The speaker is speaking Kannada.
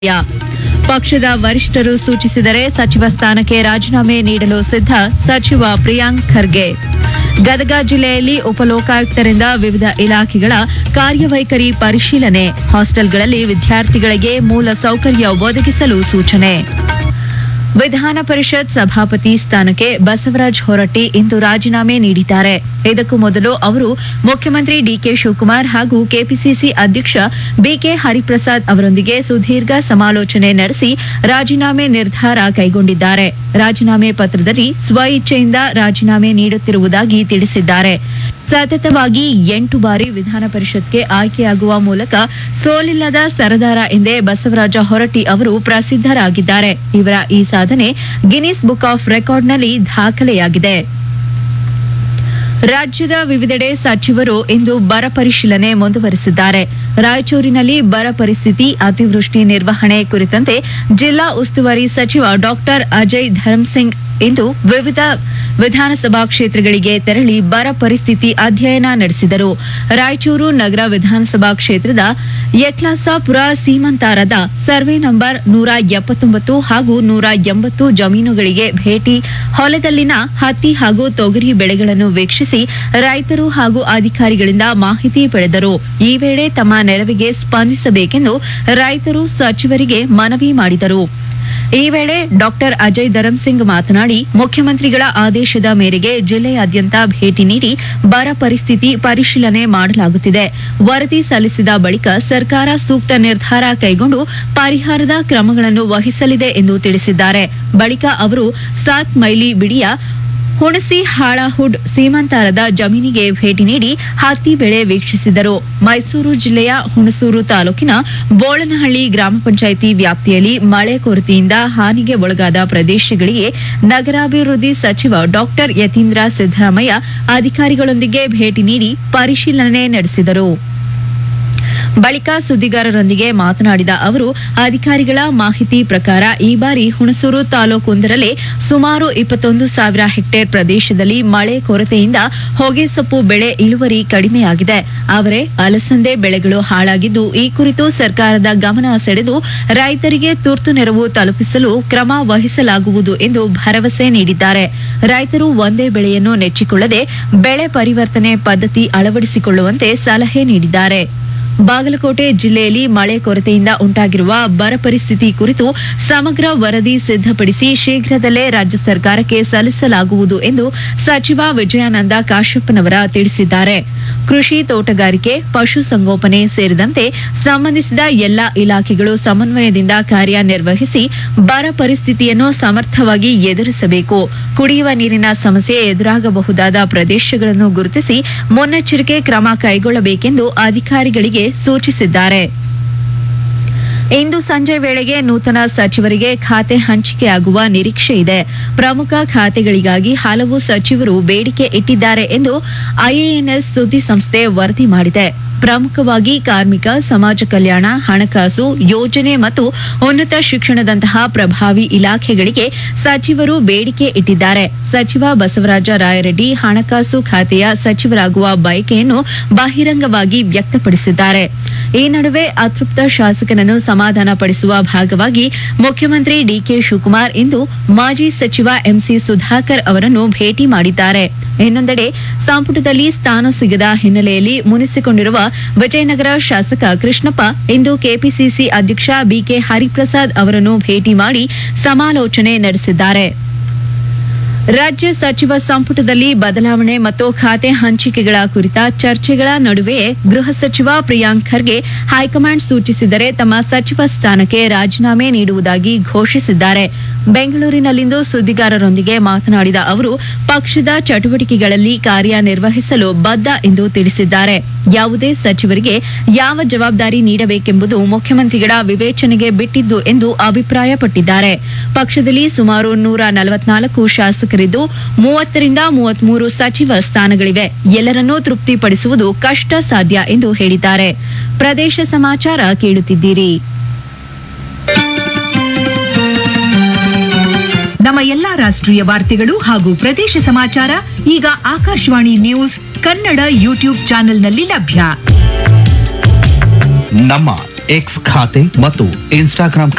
ಯಾ. ಪಕ್ಷದ ವರಿಷ್ಠರು ಸೂಚಿಸಿದರೆ ಸಚಿವ ಸ್ಥಾನಕ್ಕೆ ರಾಜೀನಾಮೆ ನೀಡಲು ಸಿದ್ಧ ಸಚಿವ ಪ್ರಿಯಾಂಕ್ ಖರ್ಗೆ ಗದಗ ಜಿಲ್ಲೆಯಲ್ಲಿ ಉಪಲೋಕಾಯುಕ್ತರಿಂದ ವಿವಿಧ ಇಲಾಖೆಗಳ ಕಾರ್ಯವೈಖರಿ ಪರಿಶೀಲನೆ ಹಾಸ್ಟೆಲ್ಗಳಲ್ಲಿ ವಿದ್ಯಾರ್ಥಿಗಳಿಗೆ ಮೂಲ ಸೌಕರ್ಯ ಒದಗಿಸಲು ಸೂಚನೆ ವಿಧಾನ ಪರಿಷತ್ ಸಭಾಪತಿ ಸ್ಥಾನಕ್ಕೆ ಬಸವರಾಜ ಹೊರಟ್ಟಿ ಇಂದು ರಾಜೀನಾಮೆ ನೀಡಿದ್ದಾರೆ ಇದಕ್ಕೂ ಮೊದಲು ಅವರು ಮುಖ್ಯಮಂತ್ರಿ ಡಿಕೆ ಶಿವಕುಮಾರ್ ಹಾಗೂ ಕೆಪಿಸಿಸಿ ಅಧ್ಯಕ್ಷ ಬಿಕೆ ಹರಿಪ್ರಸಾದ್ ಅವರೊಂದಿಗೆ ಸುದೀರ್ಘ ಸಮಾಲೋಚನೆ ನಡೆಸಿ ರಾಜೀನಾಮೆ ನಿರ್ಧಾರ ಕೈಗೊಂಡಿದ್ದಾರೆ ರಾಜೀನಾಮೆ ಪತ್ರದಲ್ಲಿ ಸ್ವ ಇಚ್ಛೆಯಿಂದ ರಾಜೀನಾಮೆ ನೀಡುತ್ತಿರುವುದಾಗಿ ತಿಳಿಸಿದ್ದಾರೆ ಸತತವಾಗಿ ಎಂಟು ಬಾರಿ ವಿಧಾನ ಪರಿಷತ್ಗೆ ಆಯ್ಕೆಯಾಗುವ ಮೂಲಕ ಸೋಲಿಲ್ಲದ ಸರದಾರ ಎಂದೇ ಬಸವರಾಜ ಹೊರಟ್ಟಿ ಅವರು ಪ್ರಸಿದ್ಧರಾಗಿದ್ದಾರೆ ಇವರ ಈ ಸಾಧನೆ ಗಿನ್ನಿಸ್ ಬುಕ್ ಆಫ್ ರೆಕಾರ್ಡ್ನಲ್ಲಿ ದಾಖಲೆಯಾಗಿದೆ ರಾಜ್ಯದ ವಿವಿಧೆಡೆ ಸಚಿವರು ಇಂದು ಬರ ಪರಿಶೀಲನೆ ಮುಂದುವರೆಸಿದ್ದಾರೆ ರಾಯಚೂರಿನಲ್ಲಿ ಬರ ಪರಿಸ್ಥಿತಿ ಅತಿವೃಷ್ಟಿ ನಿರ್ವಹಣೆ ಕುರಿತಂತೆ ಜಿಲ್ಲಾ ಉಸ್ತುವಾರಿ ಸಚಿವ ಡಾಕ್ಟರ್ ಅಜಯ್ ಧರ್ಮಸಿಂಗ್ ಇಂದು ವಿವಿಧ ವಿಧಾನಸಭಾ ಕ್ಷೇತ್ರಗಳಿಗೆ ತೆರಳಿ ಬರ ಪರಿಸ್ಥಿತಿ ಅಧ್ಯಯನ ನಡೆಸಿದರು ರಾಯಚೂರು ನಗರ ವಿಧಾನಸಭಾ ಕ್ಷೇತ್ರದ ಯಕ್ಲಾಸಾಪುರ ಸೀಮಂತಾರದ ಸರ್ವೆ ನಂಬರ್ ನೂರ ಎಪ್ಪತ್ತೊಂಬತ್ತು ಹಾಗೂ ನೂರ ಎಂಬತ್ತು ಜಮೀನುಗಳಿಗೆ ಭೇಟಿ ಹೊಲದಲ್ಲಿನ ಹತ್ತಿ ಹಾಗೂ ತೊಗರಿ ಬೆಳೆಗಳನ್ನು ವೀಕ್ಷಿಸಿ ರೈತರು ಹಾಗೂ ಅಧಿಕಾರಿಗಳಿಂದ ಮಾಹಿತಿ ಪಡೆದರು ಈ ವೇಳೆ ತಮ್ಮ ನೆರವಿಗೆ ಸ್ಪಂದಿಸಬೇಕೆಂದು ರೈತರು ಸಚಿವರಿಗೆ ಮನವಿ ಮಾಡಿದರು ಈ ವೇಳೆ ಡಾಕ್ಟರ್ ಅಜಯ್ ಧರಂಸಿಂಗ್ ಮಾತನಾಡಿ ಮುಖ್ಯಮಂತ್ರಿಗಳ ಆದೇಶದ ಮೇರೆಗೆ ಜಿಲ್ಲೆಯಾದ್ಯಂತ ಭೇಟಿ ನೀಡಿ ಬರ ಪರಿಸ್ಥಿತಿ ಪರಿಶೀಲನೆ ಮಾಡಲಾಗುತ್ತಿದೆ ವರದಿ ಸಲ್ಲಿಸಿದ ಬಳಿಕ ಸರ್ಕಾರ ಸೂಕ್ತ ನಿರ್ಧಾರ ಕೈಗೊಂಡು ಪರಿಹಾರದ ಕ್ರಮಗಳನ್ನು ವಹಿಸಲಿದೆ ಎಂದು ತಿಳಿಸಿದ್ದಾರೆ ಬಳಿಕ ಅವರು ಸಾತ್ ಮೈಲಿ ಬಿಡಿಯ ಹುಣಸಿ ಹಾಳಹುಡ್ ಸೀಮಂತಾರದ ಜಮೀನಿಗೆ ಭೇಟಿ ನೀಡಿ ಹತ್ತಿ ಬೆಳೆ ವೀಕ್ಷಿಸಿದರು ಮೈಸೂರು ಜಿಲ್ಲೆಯ ಹುಣಸೂರು ತಾಲೂಕಿನ ಬೋಳನಹಳ್ಳಿ ಗ್ರಾಮ ಪಂಚಾಯಿತಿ ವ್ಯಾಪ್ತಿಯಲ್ಲಿ ಮಳೆ ಕೊರತೆಯಿಂದ ಹಾನಿಗೆ ಒಳಗಾದ ಪ್ರದೇಶಗಳಿಗೆ ನಗರಾಭಿವೃದ್ಧಿ ಸಚಿವ ಡಾಕ್ಟರ್ ಯತೀಂದ್ರ ಸಿದ್ದರಾಮಯ್ಯ ಅಧಿಕಾರಿಗಳೊಂದಿಗೆ ಭೇಟಿ ನೀಡಿ ಪರಿಶೀಲನೆ ನಡೆಸಿದರು ಬಳಿಕ ಸುದ್ದಿಗಾರರೊಂದಿಗೆ ಮಾತನಾಡಿದ ಅವರು ಅಧಿಕಾರಿಗಳ ಮಾಹಿತಿ ಪ್ರಕಾರ ಈ ಬಾರಿ ಹುಣಸೂರು ತಾಲೂಕೊಂದರಲ್ಲೇ ಸುಮಾರು ಇಪ್ಪತ್ತೊಂದು ಸಾವಿರ ಹೆಕ್ಟೇರ್ ಪ್ರದೇಶದಲ್ಲಿ ಮಳೆ ಕೊರತೆಯಿಂದ ಹೊಗೆಸೊಪ್ಪು ಬೆಳೆ ಇಳುವರಿ ಕಡಿಮೆಯಾಗಿದೆ ಅವರೇ ಅಲಸಂದೆ ಬೆಳೆಗಳು ಹಾಳಾಗಿದ್ದು ಈ ಕುರಿತು ಸರ್ಕಾರದ ಗಮನ ಸೆಳೆದು ರೈತರಿಗೆ ತುರ್ತು ನೆರವು ತಲುಪಿಸಲು ಕ್ರಮ ವಹಿಸಲಾಗುವುದು ಎಂದು ಭರವಸೆ ನೀಡಿದ್ದಾರೆ ರೈತರು ಒಂದೇ ಬೆಳೆಯನ್ನು ನೆಚ್ಚಿಕೊಳ್ಳದೆ ಬೆಳೆ ಪರಿವರ್ತನೆ ಪದ್ಧತಿ ಅಳವಡಿಸಿಕೊಳ್ಳುವಂತೆ ಸಲಹೆ ನೀಡಿದ್ದಾರೆ ಬಾಗಲಕೋಟೆ ಜಿಲ್ಲೆಯಲ್ಲಿ ಮಳೆ ಕೊರತೆಯಿಂದ ಉಂಟಾಗಿರುವ ಬರ ಪರಿಸ್ಥಿತಿ ಕುರಿತು ಸಮಗ್ರ ವರದಿ ಸಿದ್ಧಪಡಿಸಿ ಶೀಘ್ರದಲ್ಲೇ ರಾಜ್ಯ ಸರ್ಕಾರಕ್ಕೆ ಸಲ್ಲಿಸಲಾಗುವುದು ಎಂದು ಸಚಿವ ವಿಜಯಾನಂದ ಕಾಶ್ಯಪ್ಪನವರ ತಿಳಿಸಿದ್ದಾರೆ ಕೃಷಿ ತೋಟಗಾರಿಕೆ ಪಶುಸಂಗೋಪನೆ ಸೇರಿದಂತೆ ಸಂಬಂಧಿಸಿದ ಎಲ್ಲಾ ಇಲಾಖೆಗಳು ಸಮನ್ವಯದಿಂದ ಕಾರ್ಯನಿರ್ವಹಿಸಿ ಬರ ಪರಿಸ್ಥಿತಿಯನ್ನು ಸಮರ್ಥವಾಗಿ ಎದುರಿಸಬೇಕು ಕುಡಿಯುವ ನೀರಿನ ಸಮಸ್ಯೆ ಎದುರಾಗಬಹುದಾದ ಪ್ರದೇಶಗಳನ್ನು ಗುರುತಿಸಿ ಮುನ್ನೆಚ್ಚರಿಕೆ ಕ್ರಮ ಕೈಗೊಳ್ಳಬೇಕೆಂದು ಅಧಿಕಾರಿಗಳಿಗೆ ಸೂಚಿಸಿದ್ದಾರೆ ಇಂದು ಸಂಜೆ ವೇಳೆಗೆ ನೂತನ ಸಚಿವರಿಗೆ ಖಾತೆ ಹಂಚಿಕೆಯಾಗುವ ನಿರೀಕ್ಷೆ ಇದೆ ಪ್ರಮುಖ ಖಾತೆಗಳಿಗಾಗಿ ಹಲವು ಸಚಿವರು ಬೇಡಿಕೆ ಇಟ್ಟಿದ್ದಾರೆ ಎಂದು ಐಎಎನ್ಎಸ್ ಸುದ್ದಿ ಸಂಸ್ಥೆ ವರದಿ ಮಾಡಿದೆ ಪ್ರಮುಖವಾಗಿ ಕಾರ್ಮಿಕ ಸಮಾಜ ಕಲ್ಯಾಣ ಹಣಕಾಸು ಯೋಜನೆ ಮತ್ತು ಉನ್ನತ ಶಿಕ್ಷಣದಂತಹ ಪ್ರಭಾವಿ ಇಲಾಖೆಗಳಿಗೆ ಸಚಿವರು ಬೇಡಿಕೆ ಇಟ್ಟಿದ್ದಾರೆ ಸಚಿವ ಬಸವರಾಜ ರಾಯರೆಡ್ಡಿ ಹಣಕಾಸು ಖಾತೆಯ ಸಚಿವರಾಗುವ ಬಯಕೆಯನ್ನು ಬಹಿರಂಗವಾಗಿ ವ್ಯಕ್ತಪಡಿಸಿದ್ದಾರೆ ಈ ನಡುವೆ ಅತೃಪ್ತ ಶಾಸಕನನ್ನು ಸಮಾಧಾನಪಡಿಸುವ ಭಾಗವಾಗಿ ಮುಖ್ಯಮಂತ್ರಿ ಡಿಕೆ ಶಿವಕುಮಾರ್ ಇಂದು ಮಾಜಿ ಸಚಿವ ಎಂಸಿ ಸುಧಾಕರ್ ಅವರನ್ನು ಭೇಟಿ ಮಾಡಿದ್ದಾರೆ ಇನ್ನೊಂದೆಡೆ ಸಂಪುಟದಲ್ಲಿ ಸ್ಥಾನ ಸಿಗದ ಹಿನ್ನೆಲೆಯಲ್ಲಿ ಮುನಿಸಿಕೊಂಡಿರುವ ವಿಜಯನಗರ ಶಾಸಕ ಕೃಷ್ಣಪ್ಪ ಇಂದು ಕೆಪಿಸಿಸಿ ಅಧ್ಯಕ್ಷ ಬಿಕೆ ಹರಿಪ್ರಸಾದ್ ಅವರನ್ನು ಭೇಟಿ ಮಾಡಿ ಸಮಾಲೋಚನೆ ನಡೆಸಿದ್ದಾರೆ ರಾಜ್ಯ ಸಚಿವ ಸಂಪುಟದಲ್ಲಿ ಬದಲಾವಣೆ ಮತ್ತು ಖಾತೆ ಹಂಚಿಕೆಗಳ ಕುರಿತ ಚರ್ಚೆಗಳ ನಡುವೆಯೇ ಗೃಹ ಸಚಿವ ಪ್ರಿಯಾಂಕ್ ಖರ್ಗೆ ಹೈಕಮಾಂಡ್ ಸೂಚಿಸಿದರೆ ತಮ್ಮ ಸಚಿವ ಸ್ಥಾನಕ್ಕೆ ರಾಜೀನಾಮೆ ನೀಡುವುದಾಗಿ ಘೋಷಿಸಿದ್ದಾರೆ ಬೆಂಗಳೂರಿನಲ್ಲಿಂದು ಸುದ್ದಿಗಾರರೊಂದಿಗೆ ಮಾತನಾಡಿದ ಅವರು ಪಕ್ಷದ ಚಟುವಟಿಕೆಗಳಲ್ಲಿ ಕಾರ್ಯನಿರ್ವಹಿಸಲು ಬದ್ಧ ಎಂದು ತಿಳಿಸಿದ್ದಾರೆ ಯಾವುದೇ ಸಚಿವರಿಗೆ ಯಾವ ಜವಾಬ್ದಾರಿ ನೀಡಬೇಕೆಂಬುದು ಮುಖ್ಯಮಂತ್ರಿಗಳ ವಿವೇಚನೆಗೆ ಬಿಟ್ಟಿದ್ದು ಎಂದು ಅಭಿಪ್ರಾಯಪಟ್ಟಿದ್ದಾರೆ ಪಕ್ಷದಲ್ಲಿ ಸುಮಾರು ನೂರ ನಲವತ್ನಾಲ್ಕು ಶಾಸಕರಿದ್ದು ಮೂವತ್ತರಿಂದ ಮೂವತ್ಮೂರು ಸಚಿವ ಸ್ಥಾನಗಳಿವೆ ಎಲ್ಲರನ್ನೂ ತೃಪ್ತಿಪಡಿಸುವುದು ಕಷ್ಟ ಸಾಧ್ಯ ಎಂದು ಹೇಳಿದ್ದಾರೆ ಪ್ರದೇಶ ಸಮಾಚಾರ ಕೇಳುತ್ತಿದ್ದೀರಿ ನಮ್ಮ ಎಲ್ಲಾ ರಾಷ್ಟ್ರೀಯ ವಾರ್ತೆಗಳು ಹಾಗೂ ಪ್ರದೇಶ ಸಮಾಚಾರ ಈಗ ಆಕಾಶವಾಣಿ ನ್ಯೂಸ್ ಕನ್ನಡ ಯೂಟ್ಯೂಬ್ ಚಾನೆಲ್ನಲ್ಲಿ ಲಭ್ಯ ನಮ್ಮ ಎಕ್ಸ್ ಖಾತೆ ಮತ್ತು ಇನ್ಸ್ಟಾಗ್ರಾಂ